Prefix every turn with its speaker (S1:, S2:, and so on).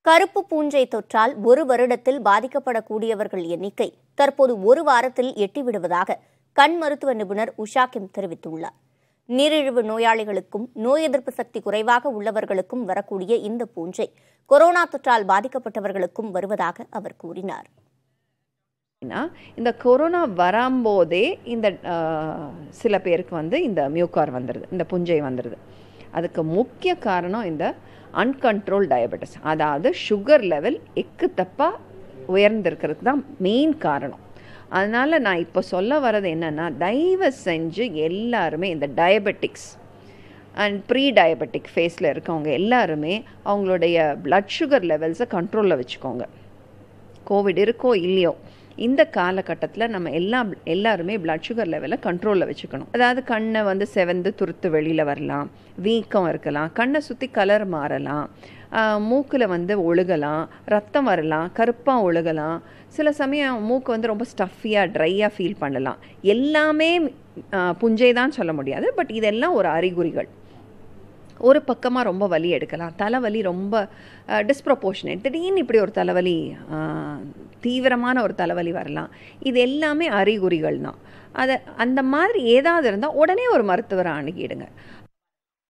S1: கருப்பு பூஞ்சை தொற்றால் ஒரு வருடத்தில் பாதிக்கப்படக்கூடியவர்கள் எண்ணிக்கை தற்போது ஒரு வாரத்தில் எட்டிவிடுவதாக கண் மருத்துவ நிபுணர் உஷா கிம் தெரிவித்துள்ளார் நீரிழிவு நோயாளிகளுக்கும் நோய் எதிர்ப்பு சக்தி குறைவாக உள்ளவர்களுக்கும் வரக்கூடிய இந்த பூஞ்சை கொரோனா தொற்றால் பாதிக்கப்பட்டவர்களுக்கும் வருவதாக அவர் கூறினார்
S2: அப்படின்னா இந்த கொரோனா வரும்போதே இந்த ஆஹ், சில பேருக்கு வந்து இந்த மியூக்கார் வந்துடுது இந்த புஞ்சை வந்துடுது அதுக்கு முக்கிய காரணம் இந்த அன்கண்ட்ரோல் டயபெட்டிஸ் அதாவது சுகர் லெவல் எக்கு தப்பாக உயர்ந்திருக்கிறது தான் மெயின் காரணம் அதனால் நான் இப்போ சொல்ல வர்றது என்னென்னா தயவு செஞ்சு எல்லாருமே இந்த டயபெட்டிக்ஸ் அண்ட் ப்ரீ டயபெட்டிக் ஃபேஸில் இருக்கவங்க எல்லாருமே அவங்களுடைய blood சுகர் லெவல்ஸை கண்ட்ரோலில் வச்சுக்கோங்க கோவிட் இருக்கோ இல்லையோ இந்த காலகட்டத்தில் நம்ம எல்லா எல்லாருமே blood சுகர் லெவலை கண்ட்ரோலில் வச்சுக்கணும் அதாவது கண்ணை வந்து செவந்து துருத்து வெளியில் வரலாம் வீக்கம் இருக்கலாம் கண்ணை சுற்றி கலர் மாறலாம் மூக்கில் வந்து ஒழுகலாம் ரத்தம் வரலாம் கருப்பாக ஒழுகலாம் சில சமயம் மூக்கு வந்து ரொம்ப ஸ்டஃபியாக ட்ரையாக ஃபீல் பண்ணலாம் எல்லாமே ஆஹ், புஞ்சை தான் சொல்ல முடியாது பட் இதெல்லாம் ஒரு அறிகுறிகள் ஒரு பக்கமாக ரொம்ப வலி எடுக்கலாம் தலைவலி ரொம்ப டிஸ்ப்ரப்போர்ஷனேட் திடீர்னு இப்படி ஒரு தலைவலி அஹ், தீவிரமான ஒரு தலைவலி வரலாம் இது எல்லாமே அறிகுறிகள் தான் அதை அந்த மாதிரி ஏதாவது இருந்தால் உடனே ஒரு மருத்துவரை அணுகிடுங்க